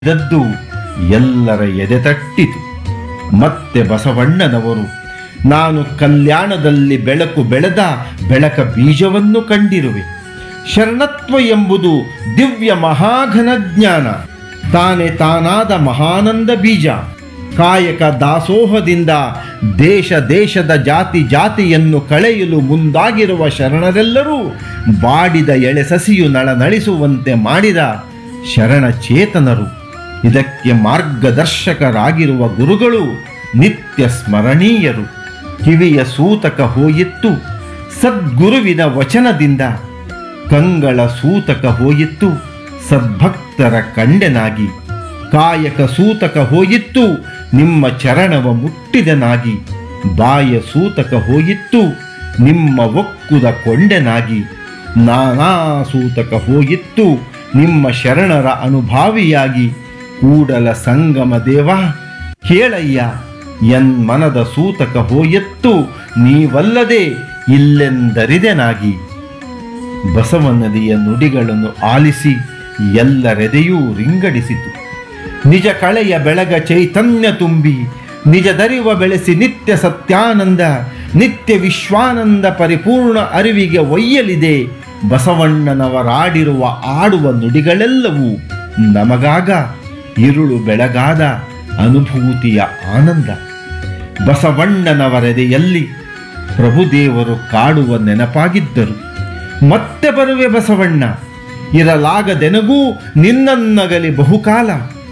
ದದ್ದು ಎಲ್ಲರ ಎದೆ ತಟ್ಟಿತು ಮತ್ತೆ ಬಸವಣ್ಣನವರು ನಾನು ಕಲ್ಯಾಣದಲ್ಲಿ ಬೆಳಕು ಬೆಳೆದ ಬೆಳಕ ಬೀಜವನ್ನು ಕಂಡಿರುವೆ ಶರಣತ್ವ ಎಂಬುದು ದಿವ್ಯ ಮಹಾಘನ ಜ್ಞಾನ ತಾನೇ ತಾನಾದ ಮಹಾನಂದ ಬೀಜ ಕಾಯಕ ದಾಸೋಹದಿಂದ ದೇಶ ದೇಶದ ಜಾತಿ ಜಾತಿಯನ್ನು ಕಳೆಯಲು ಮುಂದಾಗಿರುವ ಶರಣರೆಲ್ಲರೂ ಬಾಡಿದ ಎಳೆ ಸಸಿಯು ನಳನಳಿಸುವಂತೆ ಮಾಡಿದ ಶರಣ ಚೇತನರು ಇದಕ್ಕೆ ಮಾರ್ಗದರ್ಶಕರಾಗಿರುವ ಗುರುಗಳು ನಿತ್ಯ ಸ್ಮರಣೀಯರು ಕಿವಿಯ ಸೂತಕ ಹೋಯಿತ್ತು ಸದ್ಗುರುವಿನ ವಚನದಿಂದ ಕಂಗಳ ಸೂತಕ ಹೋಯಿತ್ತು ಸದ್ಭಕ್ತರ ಕಂಡೆನಾಗಿ ಕಾಯಕ ಸೂತಕ ಹೋಯಿತ್ತು ನಿಮ್ಮ ಚರಣವ ಮುಟ್ಟಿದನಾಗಿ ಬಾಯ ಸೂತಕ ಹೋಯಿತ್ತು ನಿಮ್ಮ ಒಕ್ಕುದ ಕೊಂಡೆನಾಗಿ ನಾನಾ ಸೂತಕ ಹೋಯಿತ್ತು ನಿಮ್ಮ ಶರಣರ ಅನುಭಾವಿಯಾಗಿ ಕೂಡಲ ಸಂಗಮ ದೇವ ಕೇಳಯ್ಯ ಎನ್ ಮನದ ಸೂತಕ ಹೋಯತ್ತು ನೀವಲ್ಲದೆ ಇಲ್ಲೆಂದರಿದೆನಾಗಿ ಬಸವನದಿಯ ನುಡಿಗಳನ್ನು ಆಲಿಸಿ ಎಲ್ಲರೆದೆಯೂ ರಿಂಗಡಿಸಿತು ನಿಜ ಕಳೆಯ ಬೆಳಗ ಚೈತನ್ಯ ತುಂಬಿ ನಿಜ ದರಿವ ಬೆಳೆಸಿ ನಿತ್ಯ ಸತ್ಯಾನಂದ ನಿತ್ಯ ವಿಶ್ವಾನಂದ ಪರಿಪೂರ್ಣ ಅರಿವಿಗೆ ಒಯ್ಯಲಿದೆ ಬಸವಣ್ಣನವರಾಡಿರುವ ಆಡುವ ನುಡಿಗಳೆಲ್ಲವೂ ನಮಗಾಗ ഇരുಳು ಬೆಳಗಾದ ಅನುಭೂತಿಯ ಆನಂದ ಬಸವಣ್ಣನವರೆದೆಯಲ್ಲಿ ಪ್ರಭುದೇವರು ಕಾಡುವ ನೆನಪಾಗಿದ್ದರು ಮತ್ತೆ ಬರುವೆ ಬಸವಣ್ಣ ಇರಲಾಗದೆನಗೂ ನಿನ್ನನ್ನಗಲಿ ಬಹುಕಾಲ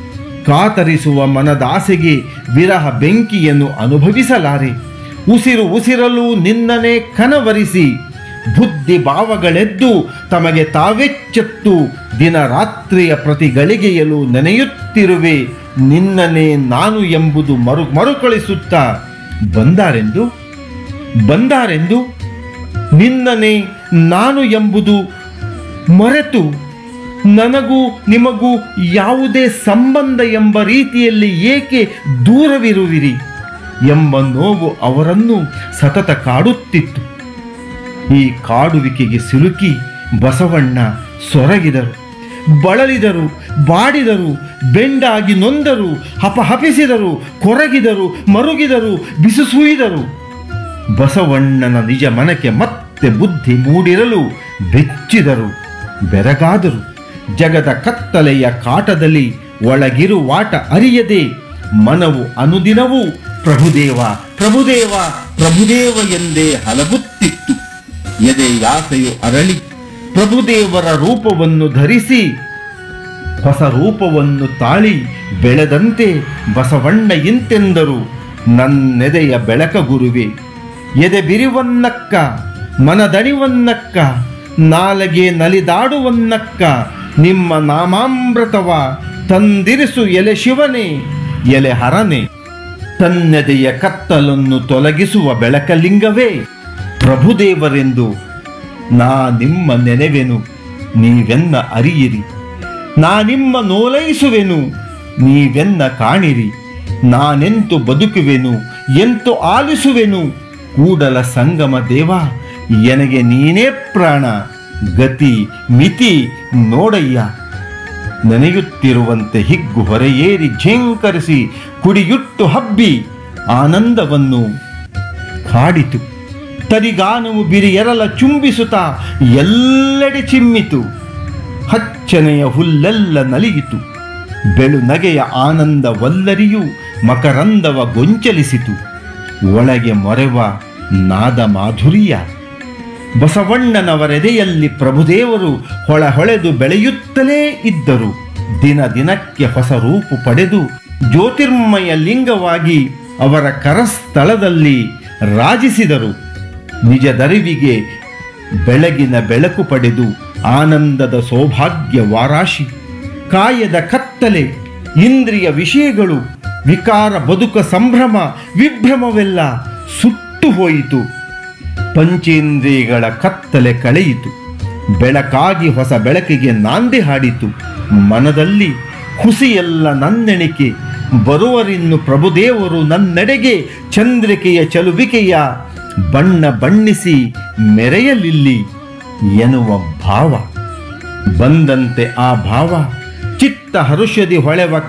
ಕಾತರಿಸುವ ಮನದಾಸೆಗೆ ವಿರಹ ಬೆಂಕಿಯನ್ನು ಅನುಭವಿಸಲಾರೆ ಉಸಿರು ಉಸಿರಲು ನಿನ್ನನೇ ಕನವರಿಸಿ ಬುದ್ಧಿ ಭಾವಗಳೆದ್ದು ತಮಗೆ ತಾವೆಚ್ಚೆತ್ತು ದಿನ ರಾತ್ರಿಯ ಪ್ರತಿ ಗಳಿಗೆಯಲು ನೆನೆಯುತ್ತಿರುವೆ ನಿನ್ನನೇ ನಾನು ಎಂಬುದು ಮರು ಮರುಕಳಿಸುತ್ತಾ ಬಂದಾರೆಂದು ಬಂದಾರೆಂದು ನಿನ್ನನೇ ನಾನು ಎಂಬುದು ಮರೆತು ನನಗೂ ನಿಮಗೂ ಯಾವುದೇ ಸಂಬಂಧ ಎಂಬ ರೀತಿಯಲ್ಲಿ ಏಕೆ ದೂರವಿರುವಿರಿ ಎಂಬ ನೋವು ಅವರನ್ನು ಸತತ ಕಾಡುತ್ತಿತ್ತು ಈ ಕಾಡುವಿಕೆಗೆ ಸಿಲುಕಿ ಬಸವಣ್ಣ ಸೊರಗಿದರು ಬಳಲಿದರು ಬಾಡಿದರು ಬೆಂಡಾಗಿ ನೊಂದರು ಹಪಹಪಿಸಿದರು ಕೊರಗಿದರು ಮರುಗಿದರು ಬಿಸುಸುಯಿದರು ಬಸವಣ್ಣನ ನಿಜ ಮನಕ್ಕೆ ಮತ್ತೆ ಬುದ್ಧಿ ಮೂಡಿರಲು ಬೆಚ್ಚಿದರು ಬೆರಗಾದರು ಜಗದ ಕತ್ತಲೆಯ ಕಾಟದಲ್ಲಿ ಒಳಗಿರುವಾಟ ಅರಿಯದೆ ಮನವು ಅನುದಿನವೂ ಪ್ರಭುದೇವ ಪ್ರಭುದೇವ ಪ್ರಭುದೇವ ಎಂದೇ ಹಲಬುತ್ತಿತ್ತು ಎದೆ ಯಾಸೆಯು ಅರಳಿ ಪ್ರಭುದೇವರ ರೂಪವನ್ನು ಧರಿಸಿ ಹೊಸ ರೂಪವನ್ನು ತಾಳಿ ಬೆಳೆದಂತೆ ಬಸವಣ್ಣ ಇಂತೆಂದರು ನನ್ನೆದೆಯ ಬೆಳಕ ಗುರುವೆ ಎದೆ ಬಿರಿವನ್ನಕ್ಕ ಮನದಣಿವನ್ನಕ್ಕ ನಾಲಗೆ ನಲಿದಾಡುವನ್ನಕ್ಕ ನಿಮ್ಮ ನಾಮಾಮೃತವ ತಂದಿರಿಸು ಎಲೆ ಶಿವನೇ ಎಲೆ ಹರನೆ ತನ್ನೆದೆಯ ಕತ್ತಲನ್ನು ತೊಲಗಿಸುವ ಬೆಳಕಲಿಂಗವೇ ಪ್ರಭುದೇವರೆಂದು ನಾ ನಿಮ್ಮ ನೆನೆವೆನು ನೀವೆನ್ನ ಅರಿಯಿರಿ ನಾ ನಿಮ್ಮ ನೋಲೈಸುವೆನು ನೀವೆನ್ನ ಕಾಣಿರಿ ನಾನೆಂತು ಬದುಕುವೆನು ಎಂತು ಆಲಿಸುವೆನು ಕೂಡಲ ಸಂಗಮ ದೇವ ಎನಗೆ ನೀನೇ ಪ್ರಾಣ ಗತಿ ಮಿತಿ ನೋಡಯ್ಯ ನೆನೆಯುತ್ತಿರುವಂತೆ ಹಿಗ್ಗು ಹೊರೆಯೇರಿ ಝೇಂಕರಿಸಿ ಕುಡಿಯುಟ್ಟು ಹಬ್ಬಿ ಆನಂದವನ್ನು ಕಾಡಿತು ತರಿಗಾನವು ಬಿರಿಯರಲ ಚುಂಬಿಸುತ್ತಾ ಎಲ್ಲೆಡೆ ಚಿಮ್ಮಿತು ಹಚ್ಚನೆಯ ಹುಲ್ಲೆಲ್ಲ ನಲಿಯಿತು ಬೆಳು ನಗೆಯ ಆನಂದ ವಲ್ಲರಿಯು ಮಕರಂದವ ಗೊಂಚಲಿಸಿತು ಒಳಗೆ ಮೊರೆವ ನಾದ ಮಾಧುರ್ಯ ಬಸವಣ್ಣನವರೆದೆಯಲ್ಲಿ ಪ್ರಭುದೇವರು ಹೊಳ ಹೊಳೆದು ಬೆಳೆಯುತ್ತಲೇ ಇದ್ದರು ದಿನ ದಿನಕ್ಕೆ ಹೊಸ ರೂಪು ಪಡೆದು ಜ್ಯೋತಿರ್ಮಯ ಲಿಂಗವಾಗಿ ಅವರ ಕರಸ್ಥಳದಲ್ಲಿ ರಾಜಿಸಿದರು ನಿಜದರಿವಿಗೆ ಬೆಳಗಿನ ಬೆಳಕು ಪಡೆದು ಆನಂದದ ಸೌಭಾಗ್ಯ ವಾರಾಶಿ ಕಾಯದ ಕತ್ತಲೆ ಇಂದ್ರಿಯ ವಿಷಯಗಳು ವಿಕಾರ ಬದುಕ ಸಂಭ್ರಮ ವಿಭ್ರಮವೆಲ್ಲ ಸುಟ್ಟು ಹೋಯಿತು ಪಂಚೇಂದ್ರಿಯಗಳ ಕತ್ತಲೆ ಕಳೆಯಿತು ಬೆಳಕಾಗಿ ಹೊಸ ಬೆಳಕಿಗೆ ನಾಂದಿ ಹಾಡಿತು ಮನದಲ್ಲಿ ಹುಸಿಯೆಲ್ಲ ನನ್ನೆಣಿಕೆ ಬರುವರಿನ್ನು ಪ್ರಭುದೇವರು ನನ್ನೆಡೆಗೆ ಚಂದ್ರಿಕೆಯ ಚಲುವಿಕೆಯ ಬಣ್ಣ ಬಣ್ಣಿಸಿ ಮೆರೆಯಲಿಲ್ಲಿ ಎನ್ನುವ ಭಾವ ಬಂದಂತೆ ಆ ಭಾವ ಚಿತ್ತ ಹರುಷದಿ ಹೊಳೆವ